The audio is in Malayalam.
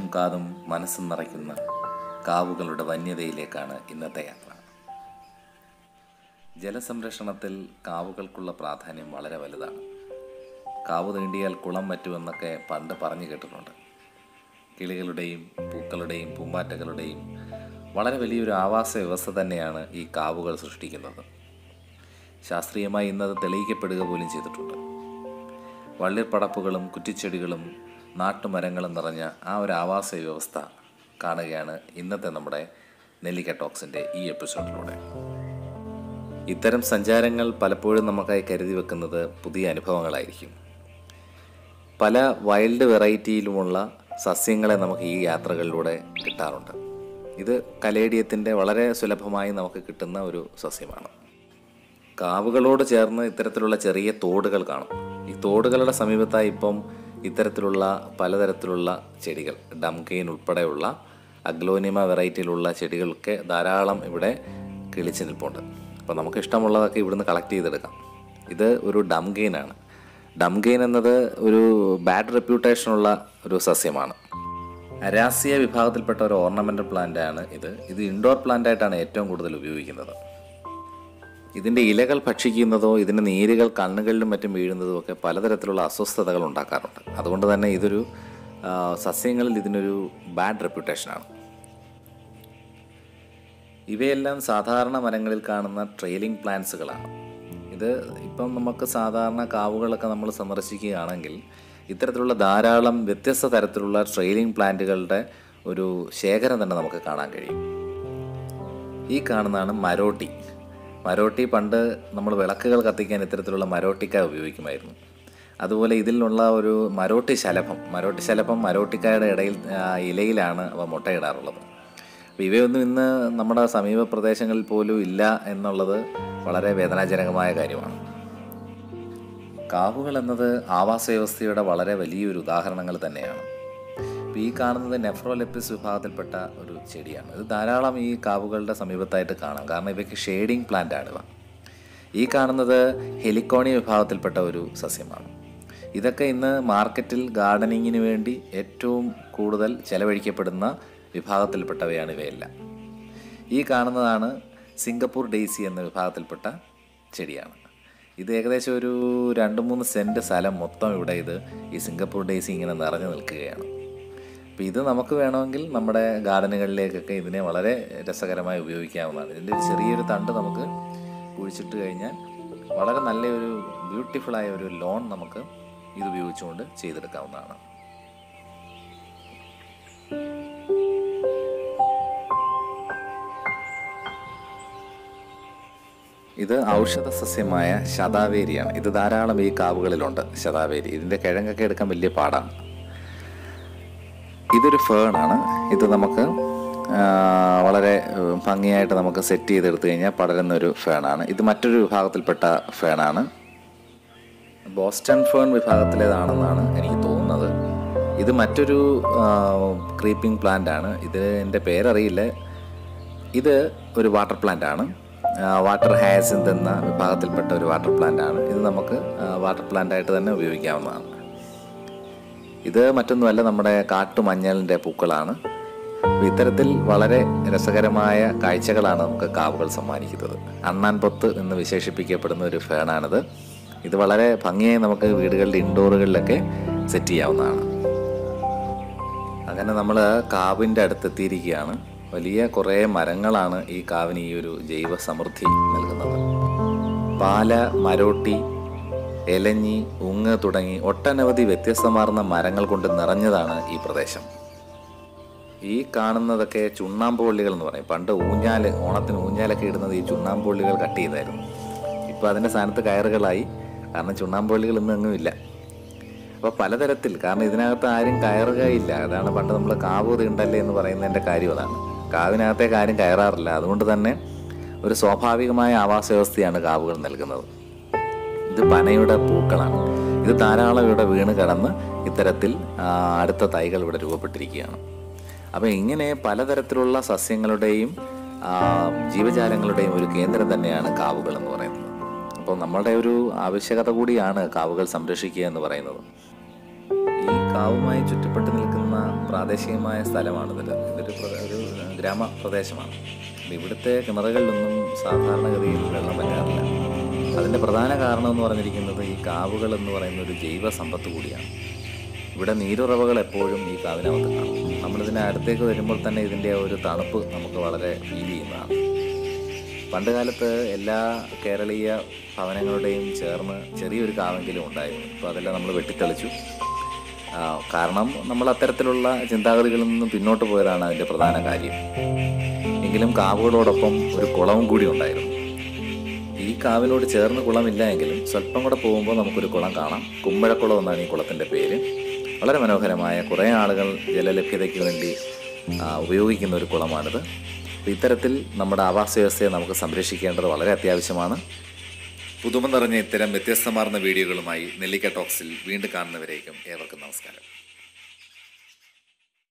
കാതും മനസ്സും നിറയ്ക്കുന്ന കാവുകളുടെ വന്യതയിലേക്കാണ് ഇന്നത്തെ യാത്ര ജലസംരക്ഷണത്തിൽ കാവുകൾക്കുള്ള പ്രാധാന്യം വളരെ വലുതാണ് കാവ് നീണ്ടിയാൽ കുളം പറ്റുമെന്നൊക്കെ പണ്ട് പറഞ്ഞു കേട്ടിട്ടുണ്ട് കിളികളുടെയും പൂക്കളുടെയും പൂമ്പാറ്റകളുടെയും വളരെ വലിയൊരു ആവാസ വ്യവസ്ഥ തന്നെയാണ് ഈ കാവുകൾ സൃഷ്ടിക്കുന്നത് ശാസ്ത്രീയമായി ഇന്നത് തെളിയിക്കപ്പെടുക പോലും ചെയ്തിട്ടുണ്ട് വള്ളിപ്പടപ്പുകളും കുറ്റിച്ചെടികളും നാട്ടുമരങ്ങളും നിറഞ്ഞ ആ ഒരു ആവാസ വ്യവസ്ഥ കാണുകയാണ് ഇന്നത്തെ നമ്മുടെ നെല്ലിക്ക ടോക്സിൻ്റെ ഈ എപ്പിസോഡിലൂടെ ഇത്തരം സഞ്ചാരങ്ങൾ പലപ്പോഴും നമുക്കായി കരുതി വെക്കുന്നത് പുതിയ അനുഭവങ്ങളായിരിക്കും പല വൈൽഡ് വെറൈറ്റിയിലുമുള്ള സസ്യങ്ങളെ നമുക്ക് ഈ യാത്രകളിലൂടെ കിട്ടാറുണ്ട് ഇത് കലേഡിയത്തിൻ്റെ വളരെ സുലഭമായി നമുക്ക് കിട്ടുന്ന ഒരു സസ്യമാണ് കാവുകളോട് ചേർന്ന് ഇത്തരത്തിലുള്ള ചെറിയ തോടുകൾ കാണും ഈ തോടുകളുടെ സമീപത്തായി ഇപ്പം ഇത്തരത്തിലുള്ള പലതരത്തിലുള്ള ചെടികൾ ഡംകെയിൻ ഉൾപ്പെടെയുള്ള അഗ്ലോനിമ വെറൈറ്റിയിലുള്ള ചെടികളൊക്കെ ധാരാളം ഇവിടെ കിളിച്ച് നിൽപ്പുണ്ട് അപ്പോൾ നമുക്ക് ഇഷ്ടമുള്ളതൊക്കെ ഇവിടുന്ന് കളക്ട് ചെയ്തെടുക്കാം ഇത് ഒരു ഡംകെയിനാണ് ഡംകെയിൻ എന്നത് ഒരു ബാഡ് റെപ്യൂട്ടേഷനുള്ള ഒരു സസ്യമാണ് അരാസിയ വിഭാഗത്തിൽപ്പെട്ട ഒരു ഓർണമെൻ്റൽ പ്ലാന്റ് ആണ് ഇത് ഇത് ഇൻഡോർ പ്ലാന്റ് ആയിട്ടാണ് ഏറ്റവും കൂടുതൽ ഉപയോഗിക്കുന്നത് ഇതിൻ്റെ ഇലകൾ ഭക്ഷിക്കുന്നതോ ഇതിൻ്റെ നീരുകൾ കണ്ണുകളിലും മറ്റും വീഴുന്നതോ ഒക്കെ പലതരത്തിലുള്ള അസ്വസ്ഥതകൾ ഉണ്ടാക്കാറുണ്ട് അതുകൊണ്ട് തന്നെ ഇതൊരു ആ, സസ്യങ്ങളിൽ ഇതിനൊരു ബാഡ് റെപ്യൂട്ടേഷനാണ് ഇവയെല്ലാം സാധാരണ മരങ്ങളിൽ കാണുന്ന ട്രെയിലിംഗ് പ്ലാന്റ്സുകളാണ് ഇത് ഇപ്പം നമുക്ക് സാധാരണ കാവുകളൊക്കെ നമ്മൾ സന്ദർശിക്കുകയാണെങ്കിൽ ഇത്തരത്തിലുള്ള ധാരാളം വ്യത്യസ്ത തരത്തിലുള്ള ട്രെയിലിംഗ് പ്ലാന്റുകളുടെ ഒരു ശേഖരം തന്നെ നമുക്ക് കാണാൻ കഴിയും ഈ കാണുന്നതാണ് മരോട്ടി മരോട്ടി പണ്ട് നമ്മൾ വിളക്കുകൾ കത്തിക്കാൻ ഇത്തരത്തിലുള്ള മരോട്ടിക്കായ ഉപയോഗിക്കുമായിരുന്നു അതുപോലെ ഇതിലുള്ള ഒരു മരോട്ടി ശലഭം മരോട്ടി ശലഭം മരോട്ടിക്കായുടെ ഇടയിൽ ആ, ഇലയിലാണ് അവ മുട്ടയിടാറുള്ളത് അപ്പോൾ ഇവയൊന്നും ഇന്ന് നമ്മുടെ സമീപ പ്രദേശങ്ങളിൽ പോലും ഇല്ല എന്നുള്ളത് വളരെ വേദനാജനകമായ കാര്യമാണ് കാവുകൾ എന്നത് ആവാസ വ്യവസ്ഥയുടെ വളരെ വലിയൊരു ഉദാഹരണങ്ങൾ തന്നെയാണ് ഇപ്പോൾ ഈ കാണുന്നത് നെഫ്രോലെപ്പിസ് വിഭാഗത്തിൽപ്പെട്ട ഒരു ചെടിയാണ് ഇത് ധാരാളം ഈ കാവുകളുടെ സമീപത്തായിട്ട് കാണാം കാരണം ഇവയ്ക്ക് ഷെയ്ഡിങ് പ്ലാന്റ് ആണിവ ഈ കാണുന്നത് ഹെലിക്കോണി വിഭാഗത്തിൽപ്പെട്ട ഒരു സസ്യമാണ് ഇതൊക്കെ ഇന്ന് മാർക്കറ്റിൽ ഗാർഡനിങ്ങിന് വേണ്ടി ഏറ്റവും കൂടുതൽ ചെലവഴിക്കപ്പെടുന്ന വിഭാഗത്തിൽപ്പെട്ടവയാണ് ഇവയെല്ലാം ഈ കാണുന്നതാണ് സിംഗപ്പൂർ ഡെയ്സി എന്ന വിഭാഗത്തിൽപ്പെട്ട ചെടിയാണ് ഇത് ഏകദേശം ഒരു രണ്ട് മൂന്ന് സെൻറ്റ് സ്ഥലം മൊത്തം ഇവിടെ ഇത് ഈ സിംഗപ്പൂർ ഡെയ്സി ഇങ്ങനെ നിറഞ്ഞു നിൽക്കുകയാണ് അപ്പോൾ ഇത് നമുക്ക് വേണമെങ്കിൽ നമ്മുടെ ഗാർഡനുകളിലേക്കൊക്കെ ഇതിനെ വളരെ രസകരമായി ഉപയോഗിക്കാവുന്നതാണ് ഇതിൻ്റെ ഒരു ചെറിയൊരു തണ്ട് നമുക്ക് കുഴിച്ചിട്ട് കഴിഞ്ഞാൽ വളരെ നല്ലൊരു ബ്യൂട്ടിഫുള്ളായ ഒരു ലോൺ നമുക്ക് ഇത് ഉപയോഗിച്ചുകൊണ്ട് ചെയ്തെടുക്കാവുന്നതാണ് ഇത് ഔഷധ സസ്യമായ ശതാവേരിയാണ് ഇത് ധാരാളം ഈ കാവുകളിലുണ്ട് ശതാവേരി ഇതിൻ്റെ കിഴങ്ങൊക്കെ എടുക്കാൻ വലിയ പാടാണ് ഇതൊരു ഫേണാണ് ഇത് നമുക്ക് ആ, വളരെ ഉം, ഭംഗിയായിട്ട് നമുക്ക് സെറ്റ് ചെയ്തെടുത്തു കഴിഞ്ഞാൽ പടരുന്ന ഒരു ഫേണാണ് ഇത് മറ്റൊരു വിഭാഗത്തിൽപ്പെട്ട ഫേണാണ് ബോസ്റ്റൺ ഫേൺ വിഭാഗത്തിലേതാണെന്നാണ് എനിക്ക് തോന്നുന്നത് ഇത് മറ്റൊരു ക്രീപ്പിംഗ് പ്ലാന്റ് ആണ് ഇത് എൻ്റെ പേരറിയില്ല ഇത് ഒരു വാട്ടർ പ്ലാന്റ് ആണ് വാട്ടർ ഹാസിന്ത് എന്ന വിഭാഗത്തിൽപ്പെട്ട ഒരു വാട്ടർ പ്ലാന്റ് ആണ് ഇത് നമുക്ക് വാട്ടർ പ്ലാന്റ് ആയിട്ട് തന്നെ ഉപയോഗിക്കാവുന്നതാണ് ഇത് മറ്റൊന്നുമല്ല നമ്മുടെ കാട്ടുമഞ്ഞളിൻ്റെ പൂക്കളാണ് അപ്പോൾ ഇത്തരത്തിൽ വളരെ രസകരമായ കാഴ്ചകളാണ് നമുക്ക് കാവുകൾ സമ്മാനിക്കുന്നത് അണ്ണാൻ പൊത്ത് എന്ന് വിശേഷിപ്പിക്കപ്പെടുന്ന ഒരു ഫേണാണിത് ഇത് വളരെ ഭംഗിയായി നമുക്ക് വീടുകളുടെ ഇൻഡോറുകളിലൊക്കെ സെറ്റ് ചെയ്യാവുന്നതാണ് അങ്ങനെ നമ്മൾ കാവിൻ്റെ അടുത്തെത്തിയിരിക്കുകയാണ് വലിയ കുറേ മരങ്ങളാണ് ഈ കാവിന് ഈ ഒരു ജൈവ സമൃദ്ധി നൽകുന്നത് പാല മരോട്ടി എലഞ്ഞി ഉങ്ങ് തുടങ്ങി ഒട്ടനവധി വ്യത്യസ്തമാർന്ന മരങ്ങൾ കൊണ്ട് നിറഞ്ഞതാണ് ഈ പ്രദേശം ഈ കാണുന്നതൊക്കെ ചുണ്ണാമ്പുള്ളികൾ എന്ന് പറയും പണ്ട് ഊഞ്ഞാല് ഓണത്തിന് ഊഞ്ഞാലൊക്കെ ഇടുന്നത് ഈ ചുണ്ണാമ്പുള്ളികൾ കട്ട് ചെയ്തായിരുന്നു ഇപ്പോൾ അതിൻ്റെ സ്ഥാനത്ത് കയറുകളായി കാരണം ചുണ്ണാമ്പുള്ളികൾ ഇന്ന് എങ്ങും ഇല്ല അപ്പോൾ പലതരത്തിൽ കാരണം ഇതിനകത്ത് ആരും കയറുകയില്ല അതാണ് പണ്ട് നമ്മൾ കാവ് തീണ്ടല്ലേ എന്ന് പറയുന്നതിൻ്റെ കാര്യം അതാണ് കാവിനകത്തേക്ക് ആരും കയറാറില്ല അതുകൊണ്ട് തന്നെ ഒരു സ്വാഭാവികമായ ആവാസ വ്യവസ്ഥയാണ് കാവുകൾ നൽകുന്നത് ഇത് പനയുടെ പൂക്കളാണ് ഇത് ധാരാളം ഇവിടെ വീണ് കടന്ന് ഇത്തരത്തിൽ ആ, അടുത്ത തൈകൾ ഇവിടെ രൂപപ്പെട്ടിരിക്കുകയാണ് അപ്പോൾ ഇങ്ങനെ പലതരത്തിലുള്ള സസ്യങ്ങളുടെയും ആ, ജീവജാലങ്ങളുടെയും ഒരു കേന്ദ്രം തന്നെയാണ് കാവുകൾ എന്ന് പറയുന്നത് അപ്പോൾ നമ്മളുടെ ഒരു ആവശ്യകത കൂടിയാണ് കാവുകൾ സംരക്ഷിക്കുക എന്ന് പറയുന്നത് ഈ കാവുമായി ചുറ്റപ്പെട്ട് നിൽക്കുന്ന പ്രാദേശികമായ സ്ഥലമാണിത് ഇതൊരു പ്ര- ഒരു ഗ്രാമപ്രദേശമാണ് അപ്പോൾ ഇവിടുത്തെ കിണറുകളിലൊന്നും സാധാരണഗതിയിൽ വെള്ളം വരാറില്ല അതിൻ്റെ പ്രധാന കാരണം എന്ന് പറഞ്ഞിരിക്കുന്നത് ഈ കാവുകൾ എന്ന് പറയുന്ന ഒരു ജൈവ സമ്പത്ത് കൂടിയാണ് ഇവിടെ നീരുറവകൾ എപ്പോഴും ഈ കാവിനകത്ത് കാണും നമ്മളിതിന് അടുത്തേക്ക് വരുമ്പോൾ തന്നെ ഇതിൻ്റെ ആ ഒരു തണുപ്പ് നമുക്ക് വളരെ ഫീൽ ചെയ്യുന്നതാണ് പണ്ട് കാലത്ത് എല്ലാ കേരളീയ ഭവനങ്ങളുടെയും ചേർന്ന് ചെറിയൊരു കാവെങ്കിലും ഉണ്ടായിരുന്നു ഇപ്പോൾ അതെല്ലാം നമ്മൾ വെട്ടിത്തെളിച്ചു ആ, കാരണം നമ്മൾ അത്തരത്തിലുള്ള ചിന്താഗതികളിൽ നിന്നും പിന്നോട്ട് പോയതാണ് അതിൻ്റെ പ്രധാന കാര്യം എങ്കിലും കാവുകളോടൊപ്പം ഒരു കുളവും കൂടി ഉണ്ടായിരുന്നു ഈ കാവിനോട് ചേർന്ന് കുളമില്ല എങ്കിലും സ്വല്പം കൂടെ പോകുമ്പോൾ നമുക്കൊരു കുളം കാണാം കുമ്പഴക്കുളം എന്നാണ് ഈ കുളത്തിൻ്റെ പേര് വളരെ മനോഹരമായ കുറേ ആളുകൾ ജലലഭ്യതയ്ക്ക് വേണ്ടി ആ, ഉപയോഗിക്കുന്ന ഒരു കുളമാണിത് അപ്പോൾ ഇത്തരത്തിൽ നമ്മുടെ ആവാസ വ്യവസ്ഥയെ നമുക്ക് സംരക്ഷിക്കേണ്ടത് വളരെ അത്യാവശ്യമാണ് പുതുമ നിറഞ്ഞ ഇത്തരം വ്യത്യസ്തമാർന്ന വീഡിയോകളുമായി നെല്ലിക്ക ടോക്സിൽ വീണ്ടും കാണുന്നവരേക്കും ഏവർക്കും നമസ്കാരം